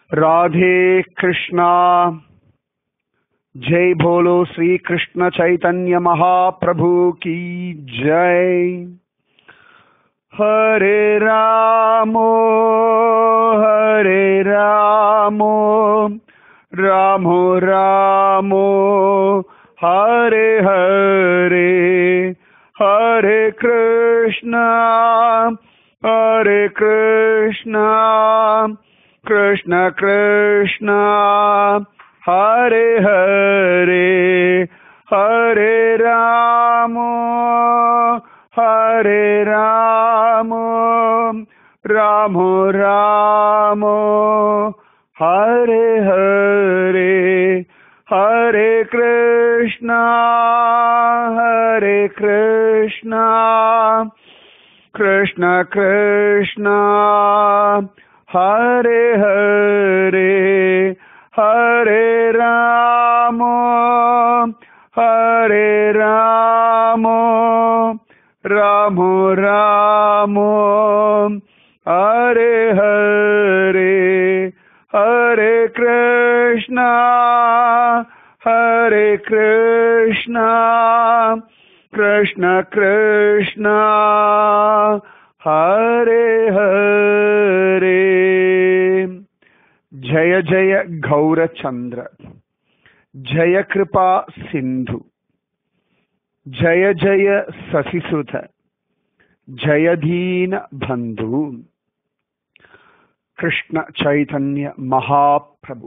राधे कृष्णा जय बोलो श्री कृष्ण चैतन्य महाप्रभु की जय हरे रामो हरे रामो रामो रामो हरे हरे हरे कृष्णा हरे कृष्णा कृष्ण कृष्ण हरे हरे हरे राम हरे राम राम राम हरे हरे हरे कृष्णा हरे कृष्णा कृष्ण कृष्ण हरे हरे हरे राम हरे राम राम राम हरे हरे हरे कृष्णा हरे कृष्णा कृष्ण कृष्ण हरे हरे जय जय गौरचंद्र जय कृपा सिंधु जय जय शशिसुत जय दीन बंधु कृष्ण चैतन्य महाप्रभु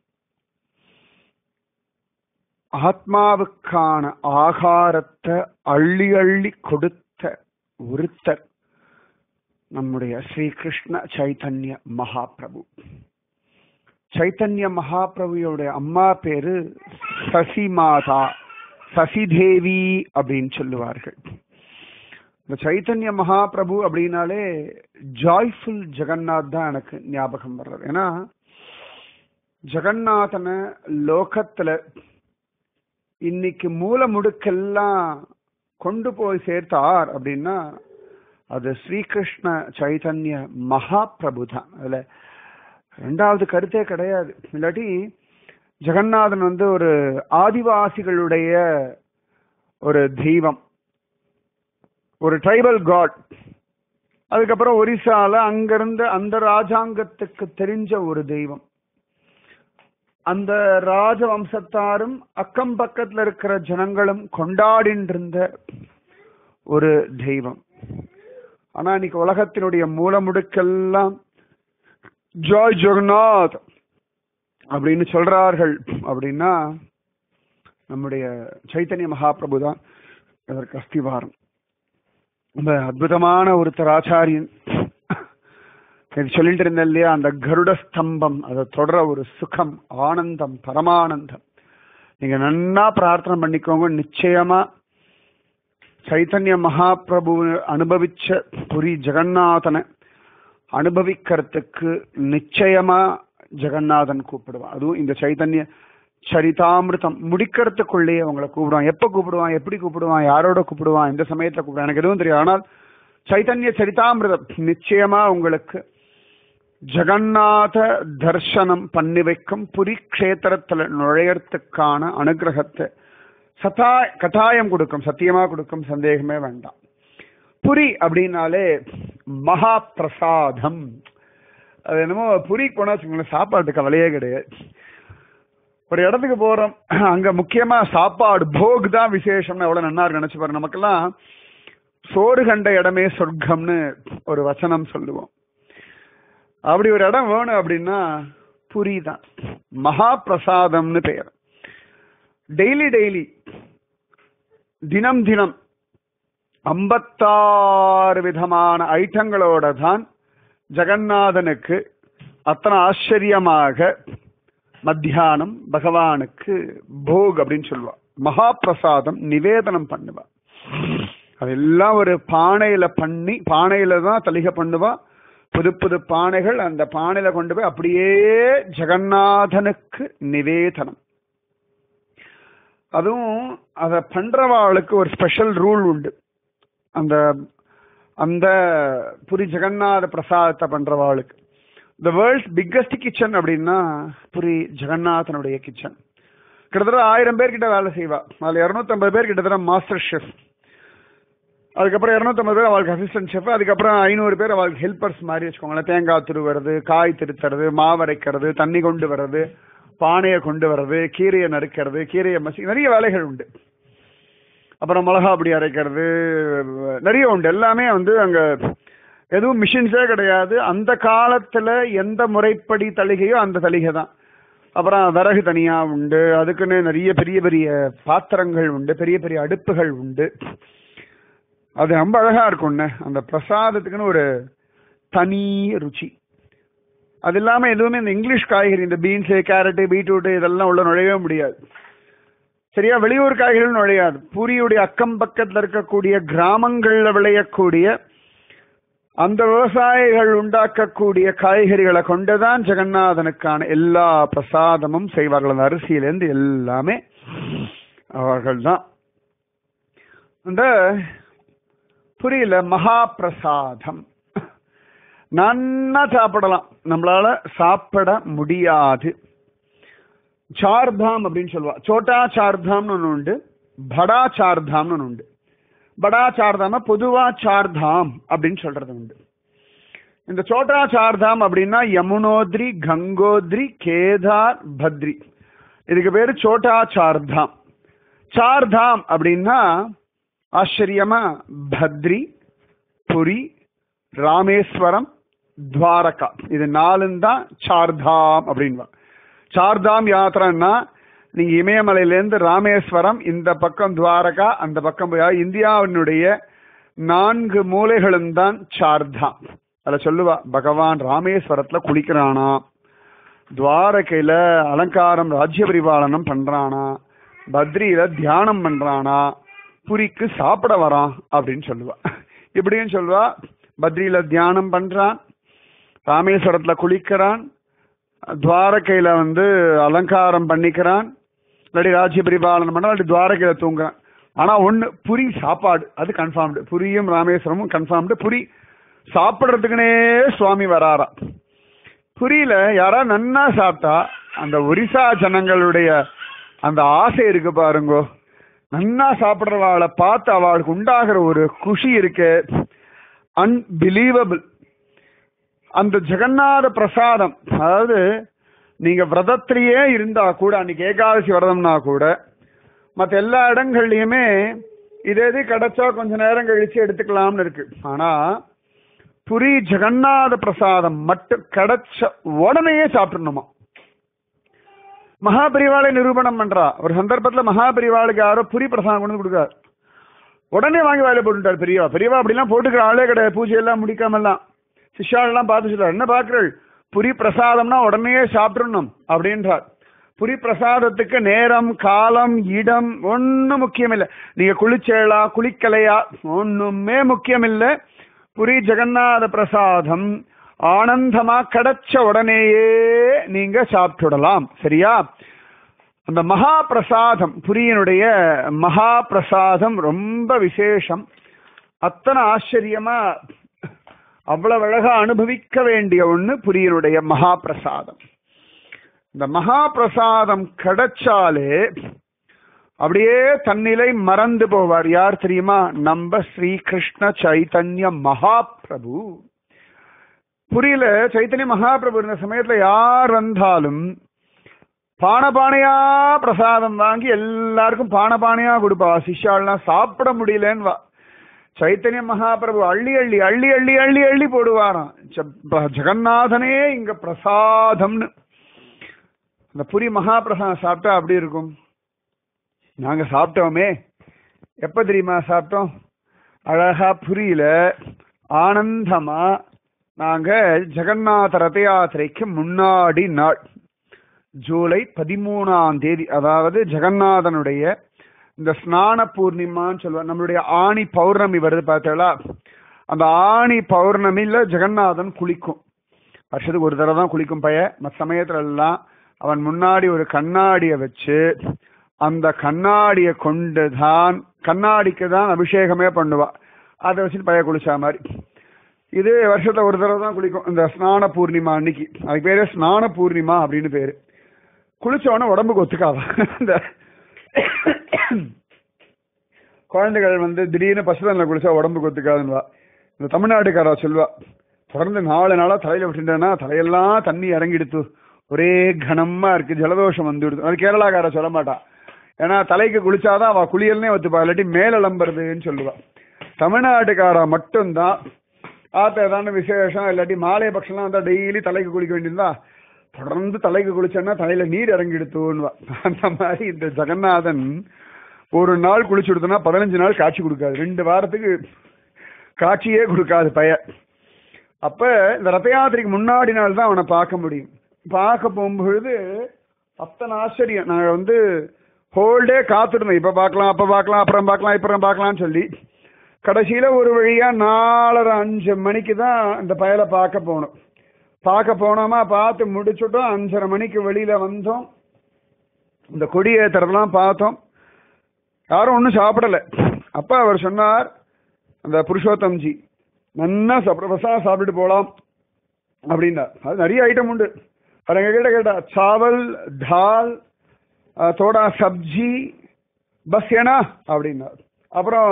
ஆத்மாவுக்கான ஆகாரத்தை அள்ளி அள்ளி கொடுத்த ஒருத்தர் நம்முடைய ஸ்ரீகிருஷ்ண சைத்தன்ய மகாபிரபு சைத்தன்ய மகாபிரபுவோட அம்மா பேரு சசி மாதா சசிதேவி அப்படின்னு சொல்லுவார்கள் இந்த சைத்தன்ய மகாபிரபு அப்படின்னாலே ஜாய்ஃபுல் ஜெகநாத் தான் எனக்கு ஞாபகம் வர்றது ஏன்னா ஜெகநாதனை லோகத்துல இன்னைக்கு மூல முடுக்கெல்லாம் கொண்டு போய் சேர்த்தார் அப்படின்னா அது ஸ்ரீகிருஷ்ண சைதன்ய மகாபிரபு தான் அதுல ரெண்டாவது கருத்தே கிடையாது இல்லாட்டி ஜெகநாதன் வந்து ஒரு ஆதிவாசிகளுடைய ஒரு தெய்வம் ஒரு ட்ரைபல் காட் அதுக்கப்புறம் ஒரிசால அங்கிருந்து அந்த ராஜாங்கத்துக்கு தெரிஞ்ச ஒரு தெய்வம் அந்த ராஜவம்சத்தாரும் அக்கம் பக்கத்துல இருக்கிற ஜனங்களும் கொண்டாடிட்டு இருந்த ஒரு தெய்வம் ஆனா இன்னைக்கு உலகத்தினுடைய மூலமுடுக்கெல்லாம் ஜாய் ஜெகநாத் அப்படின்னு சொல்றார்கள் அப்படின்னா நம்முடைய சைத்தன்ய மகாபிரபு தான் அதற்கு அஸ்திவாரம் ரொம்ப அற்புதமான ஒருத்தர் ஆச்சாரியன் சொல்லிட்டு இருந்தேன் இல்லையா அந்த கருட ஸ்தம்பம் அதை தொடர ஒரு சுகம் ஆனந்தம் பரமானந்தம் நீங்க நன்னா பிரார்த்தனை பண்ணிக்கோங்க நிச்சயமா சைத்தன்ய மகாபிரபு அனுபவிச்ச புரி ஜெகநாதனை அனுபவிக்கிறதுக்கு நிச்சயமா ஜெகநாதன் கூப்பிடுவான் அதுவும் இந்த சைத்தன்ய சரிதாமிருதம் முடிக்கிறதுக்குள்ளேயே அவங்கள கூப்பிடுவான் எப்ப கூப்பிடுவான் எப்படி கூப்பிடுவான் யாரோட கூப்பிடுவான் எந்த சமயத்துல கூப்பிடுவான் எனக்கு எதுவும் தெரியும் ஆனால் சைத்தன்ய சரிதாமிரதம் நிச்சயமா உங்களுக்கு ஜெகநாத தர்சனம் பண்ணி வைக்கும் புரி கஷேத்திரத்துல நுழையறதுக்கான அனுகிரகத்தை சதா கட்டாயம் கொடுக்கும் சத்தியமா கொடுக்கும் சந்தேகமே வேண்டாம் புரி அப்படின்னாலே மகா பிரசாதம் அது என்னமோ புரி போனா வச்சுக்கோங்களேன் சாப்பாட்டு கவலையே கிடையாது ஒரு இடத்துக்கு போறோம் அங்க முக்கியமா சாப்பாடு போக் தான் விசேஷம்னு எவ்வளவு நன்னா இருக்கு நினைச்சு பாருங்க நமக்கெல்லாம் சோறு கண்ட இடமே சொர்க்கம்னு ஒரு வசனம் சொல்லுவோம் அப்படி ஒரு இடம் வேணும் அப்படின்னா புரி தான் மகா பிரசாதம்னு பெயர் டெய்லி டெய்லி தினம் தினம் ஐம்பத்தாறு விதமான ஐட்டங்களோட தான் ஜெகநாதனுக்கு அத்தனை ஆச்சரியமாக மத்தியானம் பகவானுக்கு போக் அப்படின்னு சொல்லுவா மகா பிரசாதம் நிவேதனம் பண்ணுவா அதெல்லாம் ஒரு பானையில பண்ணி பானையில தான் தலிகை பண்ணுவா புது புது பானைகள் அந்த பானையில கொண்டு போய் அப்படியே ஜெகநாதனுக்கு நிவேதனம் அதுவும் அத பண்றவாளுக்கு ஒரு ஸ்பெஷல் ரூல் உண்டு அந்த அந்த புரி ஜெகநாத பிரசாதத்தை பண்றவாளுக்கு த வேர்ல்ட்ஸ் பிக்கஸ்ட் கிச்சன் அப்படின்னா புரி ஜெகநாதனுடைய கிச்சன் கிட்டத்தட்ட ஆயிரம் பேர் கிட்ட வேலை செய்வா அதுல இருநூத்தம்பது பேர் கிட்டத்தட்ட மாஸ்டர் ஷெஃப் அதுக்கப்புறம் இருநூத்தம்பது பேர் அவளுக்கு அசிஸ்டன்ட் ஷெஃப் அதுக்கப்புறம் ஐநூறு பேர் அவளுக்கு ஹெல்ப்பர்ஸ் மாதிரி வச்சுக்கோங்களேன் தேங்காய் துருவுறது காய் திருத்துறது மாவரைக்கிறது தண்ணி கொண்டு வர்றது பானையை கொண்டு வர்றது கீரையை நறுக்கிறது கீரையை மசி நிறைய வேலைகள் உண்டு அப்புறம் மிளகா அப்படி அரைக்கிறது நிறைய உண்டு எல்லாமே வந்து அங்க எதுவும் மிஷின்ஸே கிடையாது அந்த காலத்துல எந்த முறைப்படி தளிகையோ அந்த தளிகை தான் அப்புறம் விறகு தனியா உண்டு அதுக்குன்னு நிறைய பெரிய பெரிய பாத்திரங்கள் உண்டு பெரிய பெரிய அடுப்புகள் உண்டு அது ரொம்ப அழகா இருக்கும்ண்ணே அந்த பிரசாதத்துக்குன்னு ஒரு தனி ருச்சி அது இல்லாம எதுவுமே இந்த இங்கிலீஷ் காய்கறி இந்த பீன்ஸு கேரட்டு பீட்ரூட்டு இதெல்லாம் உள்ள நுழையவே முடியாது சரியா வெளியூர் காய்கறிகள் நுழையாது பூரியுடைய அக்கம் பக்கத்துல இருக்கக்கூடிய கிராமங்கள்ல விளையக்கூடிய அந்த விவசாயிகள் உண்டாக்கக்கூடிய காய்கறிகளை கொண்டுதான் ஜெகநாதனுக்கான எல்லா பிரசாதமும் செய்வார்கள் அந்த அரிசியிலேருந்து எல்லாமே அவர்கள் தான் அந்த புரியல மகா பிரசாதம் நன்னா சாப்பிடலாம் நம்மளால சாப்பிட முடியாது சார்தாம் அப்படின்னு சொல்லுவா சோட்டா சார்தாம்னு ஒன்று உண்டு படா சார்தாம்னு ஒன்று உண்டு படா சார்தாம பொதுவா சார்தாம் அப்படின்னு சொல்றது உண்டு இந்த சோட்டா சார்தாம் அப்படின்னா யமுனோத்ரி கங்கோத்ரி கேதார் பத்ரி இதுக்கு பேரு சோட்டா சார்தாம் சார்தாம் அப்படின்னா ஆச்சரியமா பத்ரி புரி ராமேஸ்வரம் துவாரகா இது நாலும் தான் சார்தாம் அப்படின்வா சார்தாம் யாத்திரைன்னா நீங்க இமயமலையிலேருந்து ராமேஸ்வரம் இந்த பக்கம் துவாரகா அந்த பக்கம் போய் இந்தியாவினுடைய நான்கு மூலைகளும் தான் சார்தாம் அதுல சொல்லுவா பகவான் ராமேஸ்வரத்துல குளிக்கிறானா துவாரகையில அலங்காரம் ராஜ்ய பரிபாலனம் பண்றானா பத்ரியில தியானம் பண்றானா புரிக்கு சாப்பிட வரான் அப்படின்னு சொல்லுவா இப்படியும் சொல்லுவா பத்ரியில தியானம் பண்றான் ராமேஸ்வரத்துல குளிக்கிறான் துவாரகையில வந்து அலங்காரம் பண்ணிக்கிறான் இல்லாட்டி ராஜ்ய பரிபாலனம் பண்ணா இல்லாட்டி துவாரகையில தூங்குறான் ஆனா ஒண்ணு புரி சாப்பாடு அது கன்ஃபார்ம்டு புரியும் ராமேஸ்வரமும் கன்ஃபார்ம்டு புரி சாப்பிடுறதுக்குனே சுவாமி வராரா புரியல யாரா நன்னா சாப்பிட்டா அந்த ஒரிசா ஜனங்களுடைய அந்த ஆசை இருக்கு பாருங்கோ நன்னா சாப்பிடுறவாளை பார்த்து அவளுக்கு உண்டாகிற ஒரு குஷி இருக்கு அன்பிலீவபிள் அந்த ஜெகநாத பிரசாதம் அதாவது நீங்க விரதத்திலேயே இருந்தா கூட அன்னைக்கு ஏகாதசி விரதம்னா கூட மற்ற எல்லா இடங்கள்லயுமே இது எது கிடைச்சா கொஞ்ச நேரம் கழிச்சு எடுத்துக்கலாம்னு இருக்கு ஆனா புரி ஜெகநாத பிரசாதம் மட்டும் கிடைச்ச உடனேயே சாப்பிடணுமா மகாபரிவாளை நிரூபணம் பண்றா ஒரு சந்தர்ப்பத்துல மகாபரிவாளுக்கு யாரோ புரி பிரசாதம் கொண்டு கொடுக்காரு உடனே வாங்கி வாயில போட்டுட்டார் பெரியவா பெரியவா அப்படிலாம் போட்டுக்கிற ஆளே கிடையாது பூஜை எல்லாம் முடிக்காமல்லாம் சிஷ்யாலெல்லாம் பார்த்து சொல்றாரு என்ன பாக்குறள் புரி பிரசாதம்னா உடனே சாப்பிடணும் அப்படின்றார் புரி பிரசாதத்துக்கு நேரம் காலம் இடம் ஒன்னும் முக்கியம் இல்லை நீங்க குளிச்சேளா குளிக்கலையா ஒண்ணுமே முக்கியம் இல்லை புரி ஜெகநாத பிரசாதம் ஆனந்தமா கிடைச்ச உடனேயே நீங்க சாப்பிட்டுடலாம் சரியா அந்த மகா பிரசாதம் புரியனுடைய மகா பிரசாதம் ரொம்ப விசேஷம் அத்தனை ஆச்சரியமா அவ்வளவு அழகா அனுபவிக்க வேண்டிய ஒண்ணு புரியனுடைய மகா பிரசாதம் இந்த மகா பிரசாதம் கிடைச்சாலே அப்படியே தன்னிலை மறந்து போவார் யார் தெரியுமா நம்ம ஸ்ரீகிருஷ்ண சைத்தன்ய மகாபிரபு புரியல சைத்தன்ய மகாபிரபு இந்த சமயத்துல யார் வந்தாலும் பானபானையா பிரசாதம் வாங்கி எல்லாருக்கும் பானபானையா கொடுப்பா சிஷ்யாள்லாம் சாப்பிட முடியலன்னு வா சைத்தன்ய மகாபிரபு அள்ளி அள்ளி அள்ளி அள்ளி அள்ளி அள்ளி போடுவாராம் ஜெகநாதனே இங்க பிரசாதம்னு அந்த புரி மகாபிரசாதம் சாப்பிட்டா அப்படி இருக்கும் நாங்க சாப்பிட்டோமே எப்ப தெரியுமா சாப்பிட்டோம் அழகா புரியல ஆனந்தமா நாங்க ஜெகநாத ரத யாத்திரைக்கு முன்னாடி நாள் ஜூலை பதிமூணாம் தேதி அதாவது ஜெகநாதனுடைய இந்த ஸ்நான பூர்ணிமான்னு சொல்லுவாங்க நம்மளுடைய ஆணி பௌர்ணமி வருது பார்த்தீங்களா அந்த ஆணி பௌர்ணமியில ஜெகநாதன் குளிக்கும் வருஷத்துக்கு ஒரு தடவை தான் குளிக்கும் பைய மற்ற சமயத்துல எல்லாம் அவன் முன்னாடி ஒரு கண்ணாடியை வச்சு அந்த கண்ணாடியை கொண்டு தான் கண்ணாடிக்கு தான் அபிஷேகமே பண்ணுவா அதை வச்சுட்டு பைய குளிச்சா மாதிரி இது வருஷத்துல ஒரு தடவை தான் குளிக்கும் இந்த ஸ்நான பூர்ணிமா அன்னைக்கு அதுக்கு பேரு ஸ்நான பூர்ணிமா அப்படின்னு பேரு குளிச்ச உடனே உடம்புக்கு ஒத்துக்காதான் இந்த குழந்தைகள் வந்து திடீர்னு பசுதனில் குளிச்சா உடம்புக்கு ஒத்துக்காதுன்னுவா இந்த தமிழ்நாட்டுக்காரா சொல்லுவா தொடர்ந்து நாலு நாளா தலையில விட்டுட்டேன்னா தலையெல்லாம் தண்ணி இறங்கிடுத்து ஒரே கனமா இருக்கு ஜலதோஷம் வந்து விடுது அது கேரளாக்கார சொல்ல மாட்டா ஏன்னா தலைக்கு குளிச்சாதான் அவ குளியல்னே ஒத்துப்பா இல்லாட்டி மேல லம்புறதுன்னு சொல்லுவா தமிழ்நாட்டுக்காரா மட்டும்தான் ஆத்த ஏதான விசேஷம் இல்லாட்டி மாலை பட்சம்லாம் வந்தா டெய்லி தலைக்கு குளிக்க வேண்டியதா தொடர்ந்து தலைக்கு குளிச்சேன்னா தலையில நீர் இறங்கிடுத்துவா அந்த மாதிரி இந்த ஜெகநாதன் ஒரு நாள் குளிச்சு கொடுத்தனா பதினஞ்சு நாள் காட்சி கொடுக்காது ரெண்டு வாரத்துக்கு காட்சியே கொடுக்காது பய அப்ப இந்த ரத யாத்திரைக்கு முன்னாடி நாள் தான் அவனை பார்க்க முடியும் பார்க்க போகும்பொழுது அத்தனை ஆச்சரியம் நாங்க வந்து ஹோல்டே காத்துருந்தோம் இப்ப பார்க்கலாம் அப்ப பார்க்கலாம் அப்புறம் பார்க்கலாம் அப்புறம் பார்க்கலாம்னு சொல்லி கடைசியில ஒரு வழியா நாலரை அஞ்சு மணிக்கு தான் இந்த பயலை பார்க்க போனோம் பார்க்க போனோமா பார்த்து முடிச்சுட்டோம் அஞ்சரை மணிக்கு வெளியில வந்தோம் இந்த கொடியேற்றுறதெல்லாம் பார்த்தோம் யாரும் ஒன்றும் சாப்பிடல அப்ப அவர் சொன்னார் அந்த புருஷோத்தம்ஜி நன்னா சாப்பிட பிரசாதம் சாப்பிட்டுட்டு போகலாம் அப்படின்னார் அது நிறைய ஐட்டம் உண்டு அது எங்க கிட்ட கேட்டா சாவல் தால் அஹ், தோடா சப்ஜி பஸ் ஏனா அப்படின்னார் அப்புறம்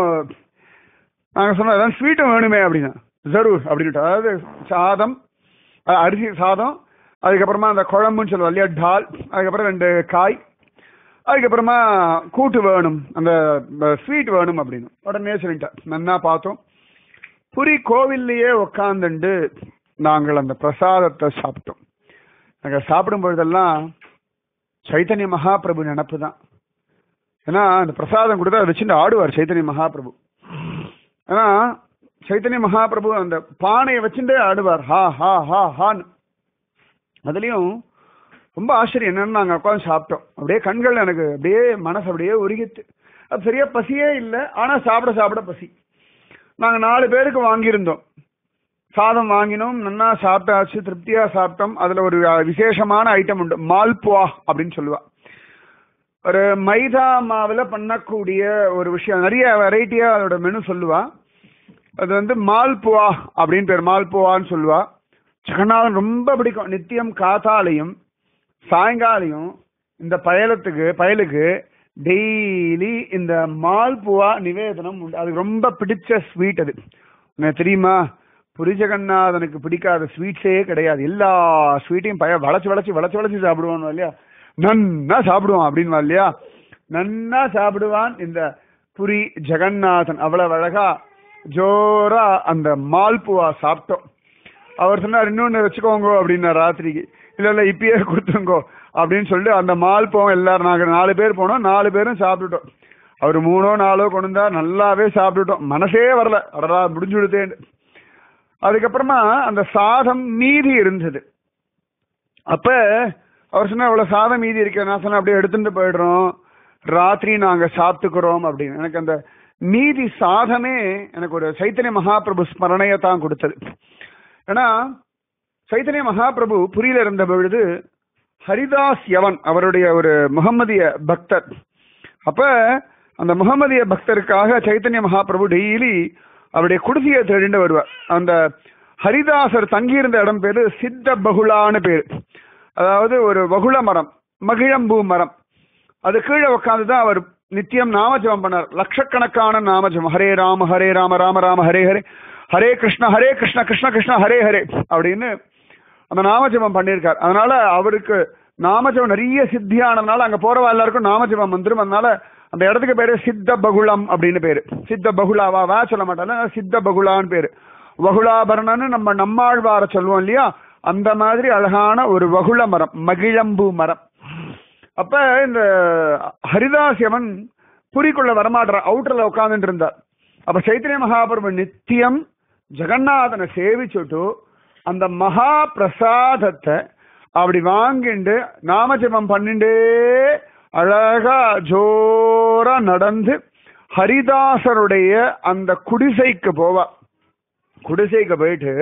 நாங்கள் சொன்னோம் அதான் ஸ்வீட்டும் வேணுமே அப்படின்னா ஜரூர் அப்படின்ட்டு அதாவது சாதம் அஹ், அரிசி சாதம் அதுக்கப்புறமா அந்த குழம்புன்னு சொல்லுவோம் இல்லையா டால் அதுக்கப்புறம் ரெண்டு காய் அதுக்கப்புறமா கூட்டு வேணும் அந்த ஸ்வீட் வேணும் அப்படின்னு உடனே சொல்லிட்டேன் நன்னா பார்த்தோம் புரி கோவில்லையே உக்காந்துண்டு நாங்கள் அந்த பிரசாதத்தை சாப்பிட்டோம் நாங்கள் சாப்பிடும் பொழுதெல்லாம் சைத்தன்ய மகாபிரபு நினப்பு தான் ஏன்னா அந்த பிரசாதம் கொடுத்தா அதை வச்சுட்டு ஆடுவார் சைத்தன்ய மகாபிரபு ஏன்னா சைத்தன்ய மகாபிரபு அந்த பானையை வச்சுட்டே ஆடுவார் ஹா ஹா ஹா ஹான்னு அதுலயும் ரொம்ப ஆச்சரியம் என்னன்னு நாங்க உட்காந்து சாப்பிட்டோம் அப்படியே கண்கள் எனக்கு அப்படியே மனசு அப்படியே உருகித்து அது சரியா பசியே இல்லை ஆனா சாப்பிட சாப்பிட பசி நாங்க நாலு பேருக்கு வாங்கியிருந்தோம் சாதம் வாங்கினோம் நன்னா சாப்பிட்டாச்சு திருப்தியா சாப்பிட்டோம் அதுல ஒரு அஹ், விசேஷமான ஐட்டம் உண்டு மால்புவா அப்படின்னு சொல்லுவா ஒரு மைதா மாவுல பண்ணக்கூடிய ஒரு விஷயம் நிறைய வெரைட்டியா அதோட மெனு சொல்லுவா அது வந்து மால்புவா அப்படின்னு பேர் மால்புவான்னு சொல்லுவா ஜெகநாதன் ரொம்ப பிடிக்கும் நித்தியம் காத்தாலையும் சாயங்காலையும் இந்த பயலத்துக்கு பயலுக்கு டெய்லி இந்த மால்புவா நிவேதனம் உண்டு அது ரொம்ப பிடிச்ச ஸ்வீட் அது உனக்கு தெரியுமா புரி ஜெகநாதனுக்கு பிடிக்காத ஸ்வீட்ஸே கிடையாது எல்லா ஸ்வீட்டையும் பய வளைச்சு வளைச்சு வளைச்சு வளைச்சு சாப்பிடுவான் இல்லையா நன்னா சாப்பிடுவான் அப்படின்னு இல்லையா நன்னா சாப்பிடுவான் இந்த புரி ஜெகநாதன் அவ்வளவு அழகா ஜோரா அந்த மால்புவா சாப்பிட்டோம் அவர் சொன்னார் இன்னொன்னு வச்சுக்கோங்க அப்படின்னார் ராத்திரிக்கு இல்ல இல்ல இப்பயே கொடுத்துங்கோ அப்படின்னு சொல்லிட்டு அந்த மால் போவோம் எல்லாரும் நாங்க நாலு பேர் போனோம் நாலு பேரும் சாப்பிட்டுட்டோம் அவர் மூணோ நாலோ கொண்டு வந்தா நல்லாவே சாப்பிட்டுட்டோம் மனசே வரல அடடா முடிஞ்சு விடுத்தேன்னு அதுக்கப்புறமா அந்த சாதம் மீதி இருந்தது அப்ப அவர் சொன்னா இவ்வளவு சாதம் மீதி இருக்கு நான் சொன்னேன் அப்படியே எடுத்துட்டு போயிடுறோம் ராத்திரி நாங்க சாப்பிட்டுக்கிறோம் அப்படின்னு எனக்கு அந்த மீதி சாதமே எனக்கு ஒரு சைத்தன்ய மகாபிரபு ஸ்மரணையை தான் கொடுத்தது ஏன்னா சைத்தன்ய மகாபிரபு புரியில இருந்த பொழுது ஹரிதாஸ் யவன் அவருடைய ஒரு முகம்மதிய பக்தர் அப்ப அந்த முகமதிய பக்தருக்காக சைத்தன்ய மகாபிரபு டெய்லி அவருடைய குடிசையை தேடிண்டு வருவார் அந்த ஹரிதாசர் தங்கியிருந்த இடம் பேரு சித்த பகுலான்னு பேரு அதாவது ஒரு வகுள மரம் மகிழம்பூ மரம் அது கீழே உட்காந்து தான் அவர் நித்தியம் நாமஜபம் பண்ணார் லட்சக்கணக்கான நாமஜபம் ஹரே ராம ஹரே ராம ராம ராம ஹரே ஹரே ஹரே கிருஷ்ண ஹரே கிருஷ்ண கிருஷ்ண கிருஷ்ண ஹரே ஹரே அப்படின்னு அந்த நாமஜபம் பண்ணியிருக்கார் அதனால அவருக்கு நாமஜபம் நிறைய சித்தியானதுனால அங்க போறவா எல்லாருக்கும் நாமஜபம் வந்துரும் அதனால அந்த இடத்துக்கு பேரு சித்த பகுளம் அப்படின்னு பேரு சித்த பகுலாவா வா சொல்ல மாட்டாங்க சித்த பகுலான்னு பேரு வகுலாபரணன்னு நம்ம நம்மாழ்வார சொல்லுவோம் இல்லையா அந்த மாதிரி அழகான ஒரு வகுள மரம் மகிழம்பூ மரம் அப்ப இந்த ஹரிதாசியவன் புரிக்குள்ள வரமாட்டார் அவுட்டர்ல உட்கார்ந்துட்டு இருந்தார் அப்ப சைத்தன்ய மகாபிரபு நித்தியம் ஜெகநாதனை சேவிச்சுட்டு அந்த மகா பிரசாதத்தை அப்படி வாங்கிண்டு நாமஜபம் பண்ணிண்டே அழகா ஜோரா நடந்து ஹரிதாசருடைய அந்த குடிசைக்கு போவா குடிசைக்கு போயிட்டு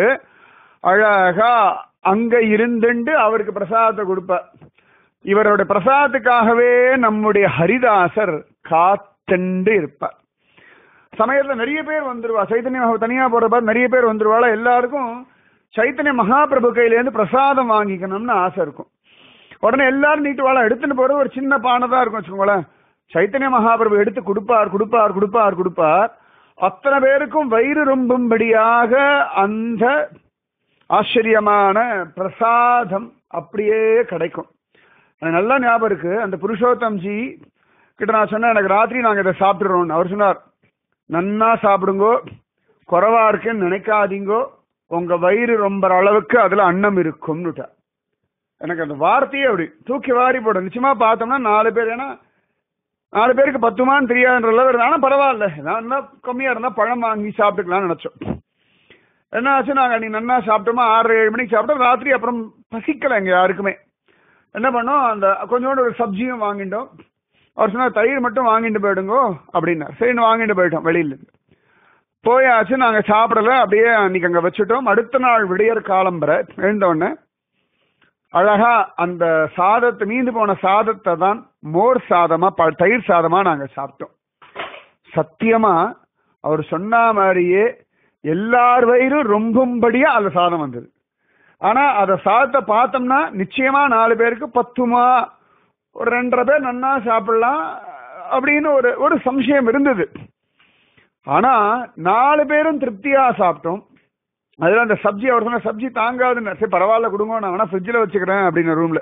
அழகா அங்க இருந்துண்டு அவருக்கு பிரசாதத்தை கொடுப்பார் இவரோட பிரசாதத்துக்காகவே நம்முடைய ஹரிதாசர் காத்துண்டு இருப்பார் சமயத்துல நிறைய பேர் வந்துருவா சைத்தன்ய மகா தனியா போறப்ப நிறைய பேர் வந்துருவாளா எல்லாருக்கும் சைத்தன்ய மகாபிரபு கையில இருந்து பிரசாதம் வாங்கிக்கணும்னு ஆசை இருக்கும் உடனே எல்லாரும் நீட்டு வாழ எடுத்துட்டு போறது ஒரு சின்ன பானை தான் இருக்கும் வச்சுக்கோங்களேன் சைத்தன்ய மகாபிரபு எடுத்து கொடுப்பார் கொடுப்பார் கொடுப்பார் கொடுப்பார் அத்தனை பேருக்கும் வயிறு ரொம்பும்படியாக அந்த ஆச்சரியமான பிரசாதம் அப்படியே கிடைக்கும் எனக்கு நல்லா ஞாபகம் இருக்கு அந்த புருஷோத்தம் ஜி கிட்ட நான் சொன்னேன் எனக்கு ராத்திரி நாங்க இதை சாப்பிட்டுறோம் அவர் சொன்னார் நன்னா சாப்பிடுங்கோ குறவா இருக்குன்னு நினைக்காதீங்கோ உங்க வயிறு ரொம்ப அளவுக்கு அதுல அன்னம் இருக்கும்னுட்டா எனக்கு அந்த வார்த்தையே அப்படி தூக்கி வாரி போடும் நிச்சயமா பார்த்தோம்னா நாலு பேர் ஏன்னா நாலு பேருக்கு பத்துமான்னு தெரியாதுன்ற அளவு ஆனா பரவாயில்ல நான் என்ன கம்மியா இருந்தா பழம் வாங்கி சாப்பிட்டுக்கலாம்னு நினைச்சோம் என்ன ஆச்சு நாங்க நீ நன்னா சாப்பிட்டோமா ஆறு ஏழு மணிக்கு சாப்பிட்டோம் ராத்திரி அப்புறம் பசிக்கல எங்க யாருக்குமே என்ன பண்ணோம் அந்த கொஞ்சோண்டு ஒரு சப்ஜியும் வாங்கிட்டோம் அவர் சொன்னார் தயிர் மட்டும் வாங்கிட்டு போயிடுங்கோ அப்படின்னா சரின்னு வாங்கிட்டு போயிட்டோம் வெளியில இருந்து போயாச்சு நாங்க சாப்பிடல அப்படியே அன்னைக்கு அங்க வச்சுட்டோம் அடுத்த நாள் விடியற் காலம்பரை எழுந்தோடனே அழகா அந்த சாதத்தை மீந்து போன சாதத்தை தான் மோர் சாதமா ப- தயிர் சாதமா நாங்க சாப்பிட்டோம் சத்தியமா அவர் சொன்ன மாதிரியே எல்லார் வயிறும் ரொம்பும்படியா அந்த சாதம் வந்தது ஆனா அத சாதத்தை பார்த்தோம்னா நிச்சயமா நாலு பேருக்கு பத்துமா ஒரு ரெண்டரை பேர் நன்னா சாப்பிடலாம் அப்படின்னு ஒரு ஒரு சம்சயம் இருந்தது ஆனா நாலு பேரும் திருப்தியா சாப்பிட்டோம் அதுல அந்த சப்ஜி அவர் சொன்ன சப்ஜி தாங்காதுன்னு சரி பரவாயில்ல கொடுங்க நான் வேணா ஃப்ரிட்ஜில் வச்சுக்கிறேன் அப்படின்னு ரூம்ல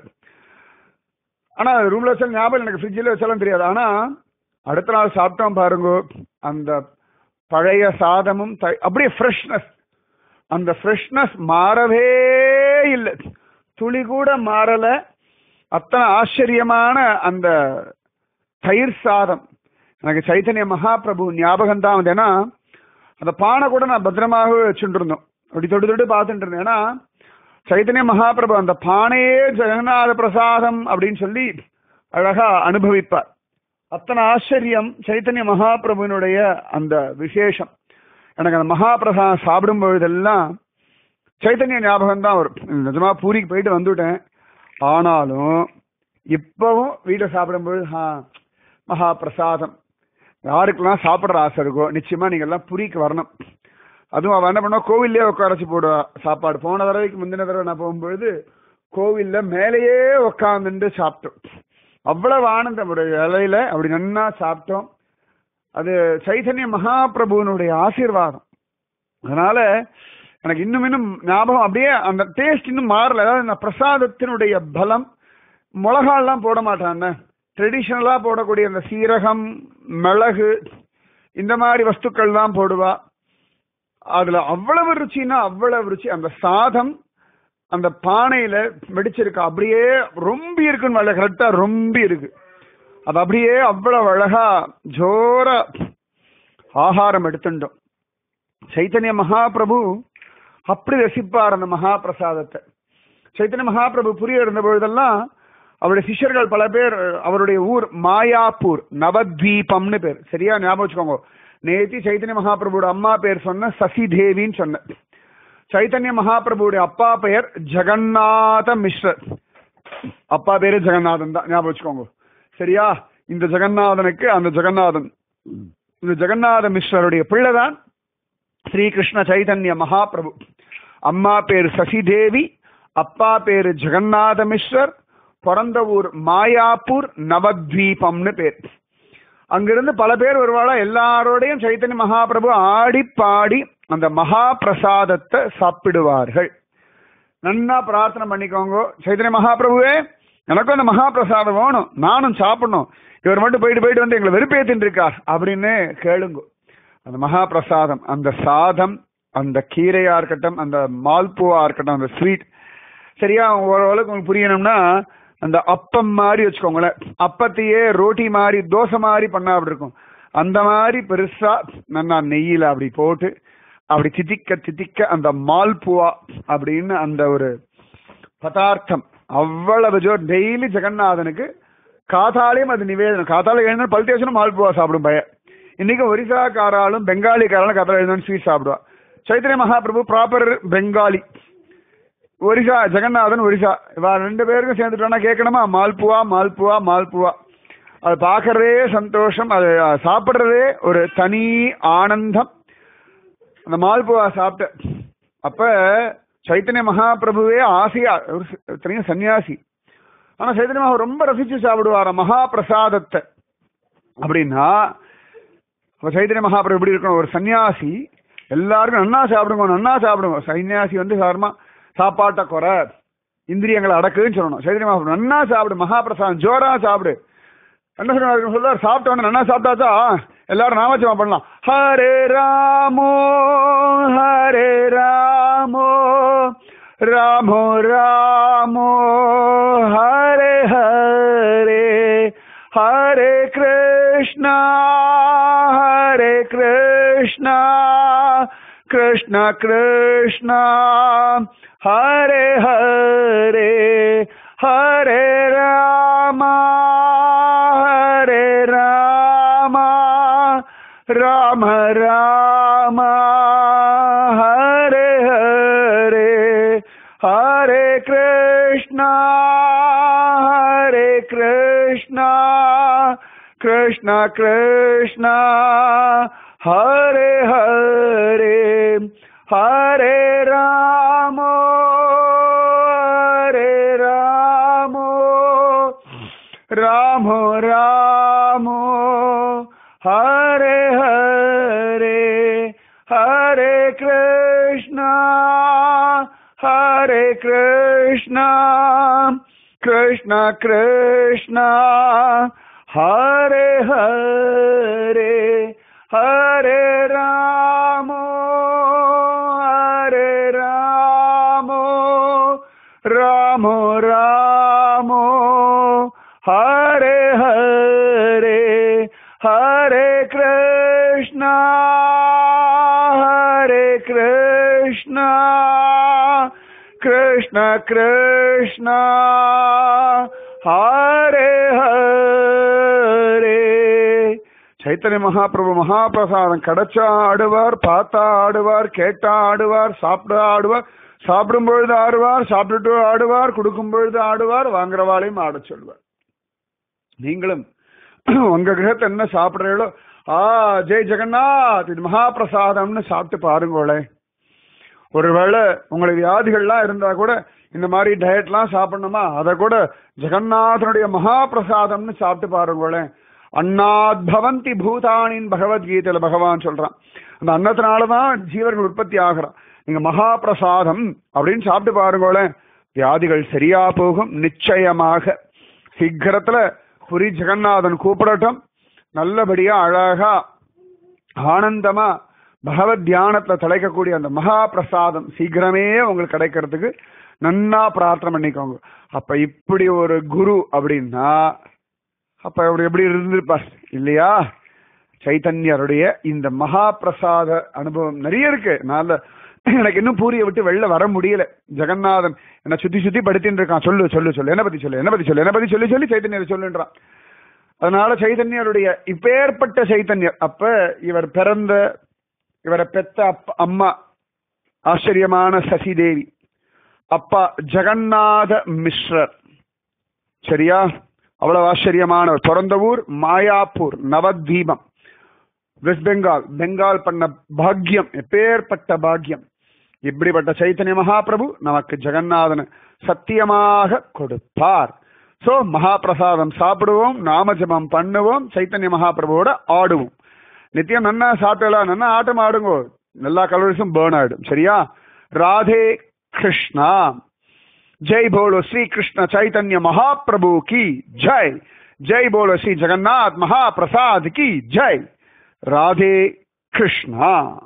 ஆனா ரூம்ல வச்சாலும் ஞாபகம் இல்லை, எனக்கு ஃப்ரிட்ஜில் வச்சாலும் தெரியாது ஆனா அடுத்த நாள் சாப்பிட்டோம் பாருங்க அந்த பழைய சாதமும் தை- அப்படியே ஃப்ரெஷ்னஸ் அந்த ஃப்ரெஷ்னஸ் மாறவே இல்லை துளி கூட மாறல அத்தனை ஆச்சரியமான அந்த தயிர் சாதம் எனக்கு சைத்தன்ய மகாபிரபு ஞாபகம் தான் வந்து ஏன்னா அந்த பானை கூட நான் பத்திரமாகவே வச்சுட்டு இருந்தோம் அப்படி தொட்டு தொட்டு பார்த்துட்டு இருந்தேன் ஏன்னா சைத்தன்ய மகாபிரபு அந்த பானையே ஜெகநாத பிரசாதம் அப்படின்னு சொல்லி அழகா அனுபவிப்பார் அத்தனை ஆச்சரியம் சைத்தன்ய மகாபிரபுவினுடைய அந்த விசேஷம் எனக்கு அந்த மகாபிரசாதம் சாப்பிடும் பொழுதெல்லாம் சைத்தன்ய ஞாபகம் தான் வரும் நிஜமா பூரிக்கு போயிட்டு வந்துட்டேன் ஆனாலும் இப்பவும் வீட்டில் சாப்பிடும்போது ஆ மகாபிரசாதம் யாருக்கெல்லாம் சாப்பிட்ற ஆசை இருக்கோ நிச்சயமா நீங்க எல்லாம் புரிக்கு வரணும் அதுவும் அவன் என்ன பண்ணா கோவில்லே உட்கார வச்சு போடுவா சாப்பாடு போன தடவைக்கு முந்தின தடவை நான் போகும்போது கோவில்ல மேலேயே உட்காந்துட்டு சாப்பிட்டோம் அவ்வளவு ஆனந்தம் ஒரு இலையில அப்படி நன்னா சாப்பிட்டோம் அது சைதன்ய மகாபிரபுவனுடைய ஆசீர்வாதம் அதனால எனக்கு இன்னும் இன்னும் ஞாபகம் அப்படியே அந்த டேஸ்ட் இன்னும் மாறல அதாவது இந்த பிரசாதத்தினுடைய பலம் மிளகாலாம் போட மாட்டான் ட்ரெடிஷ்னலா போடக்கூடிய அந்த சீரகம் மிளகு இந்த மாதிரி வஸ்துக்கள் தான் போடுவா அதுல அவ்வளவு ருச்சின்னா அவ்வளவு ருச்சி அந்த சாதம் அந்த பானையில வெடிச்சிருக்கு அப்படியே ரொம்ப இருக்குன்னு கரெக்டா ரொம்ப இருக்கு அது அப்படியே அவ்வளவு அழகா ஜோர ஆகாரம் எடுத்துட்டோம் சைத்தன்ய மகாபிரபு அப்படி ரசிப்பார் அந்த மகாபிரசாதத்தை சைத்தன்ய மகாபிரபு புரிய இருந்த பொழுதெல்லாம் அவருடைய சிஷ்யர்கள் பல பேர் அவருடைய ஊர் மாயாப்பூர் நவத்வீபம்னு பேர் சரியா ஞாபகம் வச்சுக்கோங்க நேத்தி சைத்தன்ய மகாபிரபுவோட அம்மா பேர் சொன்ன சசி தேவின்னு சொன்ன சைத்தன்ய மகாபிரபுடைய அப்பா பெயர் ஜெகநாத மிஸ்ரர் அப்பா பேரு ஜெகநாதன் தான் ஞாபகம் வச்சுக்கோங்க சரியா இந்த ஜெகநாதனுக்கு அந்த ஜெகநாதன் இந்த ஜெகநாத மிஸ்ரருடைய பிள்ளைதான் ஸ்ரீகிருஷ்ண சைதன்ய மகாபிரபு அம்மா பேரு சசிதேவி அப்பா பேரு ஜெகநாத மிஸ்ரர் பிறந்த ஊர் மாயாப்பூர் நவத்வீபம்னு பேர் அங்கிருந்து பல பேர் வருவாளா எல்லாரோடையும் சைத்தன்ய மகாபிரபு ஆடி பாடி அந்த மகா பிரசாதத்தை சாப்பிடுவார்கள் நன்னா பிரார்த்தனை பண்ணிக்கோங்க சைத்தன்ய மகாபிரபுவே எனக்கும் அந்த மகா பிரசாதம் வேணும் நானும் சாப்பிடணும் இவர் மட்டும் போயிட்டு போயிட்டு வந்து எங்களை வெறுப்பேத்தின்னு இருக்கார் அப்படின்னு கேளுங்க அந்த மகா பிரசாதம் அந்த சாதம் அந்த கீரையா இருக்கட்டும் அந்த மால்பூவா இருக்கட்டும் அந்த ஸ்வீட் சரியா ஓரளவுக்கு உங்களுக்கு புரியணும்னா அந்த அப்பம் மாதிரி வச்சுக்கோங்களேன் அப்பத்தையே ரோட்டி மாதிரி தோசை மாதிரி பண்ணா அப்படி இருக்கும் அந்த மாதிரி பெருசா நல்லா நெய்யில அப்படி போட்டு அப்படி திதிக்க திதிக்க அந்த மால்புவா அப்படின்னு அந்த ஒரு பதார்த்தம் அவ்வளவு ஜோர் டெய்லி ஜெகநாதனுக்கு காத்தாலையும் அது நிவேதனம் காத்தால எழுந்தா பல் தேய்ச்சனும் மால்புவா சாப்பிடும் பய இன்னைக்கு ஒரிசாக்காராலும் பெங்காலிக்காராலும் காத்தால எழுந்தோம் ஸ்வீட் சாப்பிடுவா சைத்தன்ய மகாபிரபு ப்ராப்பர் பெங்காலி ஒரிசா ஜெகநாதன் ஒரிசா இவா ரெண்டு பேருக்கும் சேர்ந்துட்டோம்னா கேட்கணுமா மால்புவா மால்புவா மால்புவா அது பார்க்கறதே சந்தோஷம் அது சாப்பிட்றதே ஒரு தனி ஆனந்தம் அந்த மால்புவா சாப்பிட்ட அப்ப சைத்தன்ய மகாபிரபுவே ஆசையா ஒரு ச- தனியா சன்னியாசி ஆனா சைத்தன்ய மகா ரொம்ப ரசிச்சு சாப்பிடுவார மகா பிரசாதத்தை அப்படின்னா அப்ப சைத்தன்ய மகாபிரபு எப்படி இருக்கணும் ஒரு சன்னியாசி எல்லாருக்கும் நன்னா சாப்பிடுங்க நன்னா சாப்பிடுங்க சன்னியாசி வந்து சாரமா சாப்பாட்டை குறை இந்திரியங்களை அடக்குன்னு சொல்லணும் சைத்தன்ய மகாபிரபு நன்னா சாப்பிடு மகாபிரசாதம் ஜோரா சாப்பிடு என்ன சொல்றாரு சொல்றாரு சாப்பிட்ட உடனே நன்னா சாப்பிட்டாச்சா எல்லாரும் நாமஜமா பண்ணலாம் ஹரே ராமோ ஹரே ராமோ ராமோ ராமோ ஹரே ஹரே ஹரே கிருஷ்ணா ஹரே கிருஷ்ணா கிருஷ்ண கிருஷ்ணா ஹரே ஹரே ஹரே ராமா ஹரே ராமா ராம ராமா ஹரே ஹரே ஹரே கிருஷ்ணா ஹரே கிருஷ்ணா கிருஷ்ண கிருஷ்ணா ஹரே ஹரே ஹரே ராமோ ஹரே ராமோ ராமோ ராமோ ஹரே ஹரே ஹரே கிருஷ்ணா ஹரே கிருஷ்ணா கிருஷ்ண கிருஷ்ணா ஹரே ஹரே ஹரே ராமோ ஹரே ராமோ ராமோ ராமோ ஹரே ஹரே ஹரே கிருஷ்ணா ஹரே கிருஷ்ணா கிருஷ்ண கிருஷ்ணா ஹரே ஹரே சைத்தன்ய மகாபிரபு மகாபிரசாதம் கிடைச்சா ஆடுவார் பார்த்தா ஆடுவார் கேட்டா ஆடுவார் சாப்பிட ஆடுவார் சாப்பிடும் பொழுது ஆடுவார் சாப்பிட்டுட்டு ஆடுவார் கொடுக்கும் பொழுது ஆடுவார் வாங்குறவாளையும் ஆடச் சொல்வார் நீங்களும் உங்க கிரகத்தை என்ன சாப்பிடுறீங்களோ ஆ ஜெய் ஜெகநாத் இது மகாபிரசாதம்னு சாப்பிட்டு பாருங்களேன் ஒருவேளை உங்களுக்கு வியாதிகள்லாம் இருந்தா கூட இந்த மாதிரி டயட்லாம் சாப்பிடணுமா அதை கூட ஜெகநாதனுடைய மகாபிரசாதம்னு சாப்பிட்டு பாருங்களேன் அன்னாத் பவந்தி பூதானின் பகவத்கீதையில பகவான் சொல்றான் அந்த அன்னத்தினாலதான் ஜீவர்கள் உற்பத்தி ஆகிறான் நீங்க மகாபிரசாதம் அப்படின்னு சாப்பிட்டு பாருங்களேன் வியாதிகள் சரியா போகும் நிச்சயமாக சீக்கிரத்துல புரி ஜெகநாதன் கூப்பிடட்டும் நல்லபடியா அழகா ஆனந்தமா பகவத் தியானத்துல தலைக்கக்கூடிய அந்த மகா பிரசாதம் சீக்கிரமே உங்களுக்கு கிடைக்கிறதுக்கு நன்னா பிரார்த்தனை பண்ணிக்கோங்க அப்ப இப்படி ஒரு குரு அப்படின்னா அப்ப அவர் எப்படி இருந்திருப்பார் இல்லையா சைத்தன்யருடைய இந்த மகா பிரசாத அனுபவம் நிறைய இருக்கு நான் எனக்கு இன்னும் பூரியை விட்டு வெளில வர முடியல ஜெகநாதன் என்ன சுத்தி சுத்தி படுத்தின்னு இருக்கான் சொல்லு சொல்லு சொல்லு என்ன பத்தி சொல்லு என்ன பத்தி சொல்லு என்ன பத்தி சொல்லி சொல்லி சைத்தன்யர் சொல்லுன்றான் அதனால சைதன்யருடைய இப்பேற்பட்ட சைத்தன்யர் அப்ப இவர் பிறந்த இவரை பெத்த அப்பா அம்மா ஆச்சரியமான சசிதேவி அப்பா ஜெகநாத மிஸ்ரர் சரியா அவ்வளவு ஆச்சரியமானவர் பிறந்த ஊர் மாயாப்பூர் நவத்வீபம் வெஸ்ட் பெங்கால் பெங்கால் பண்ண பாக்கியம் எப்பேற்பட்ட பாக்கியம் இப்படிப்பட்ட சைத்தன்ய மகாபிரபு நமக்கு ஜெகநாதன் சத்தியமாக கொடுப்பார் சோ மகாபிரசாதம் சாப்பிடுவோம் நாமஜபம் பண்ணுவோம் சைத்தன்ய மகாபிரபுவோட ஆடுவோம் நித்தியம் நன்னா சாப்பிடலாம் நன்னா ஆட்டம் ஆடுங்கோ எல்லா கலோரிஸும் பேர்ன் ஆயிடும் சரியா ராதே கிருஷ்ணா ஜெய் போலோ ஸ்ரீ கிருஷ்ண சைத்தன்ய மகாபிரபு கி ஜெய் ஜெய் போலோ ஸ்ரீ ஜெகநாத் மகாபிரசாத் கி ஜெய் ராதே கிருஷ்ணா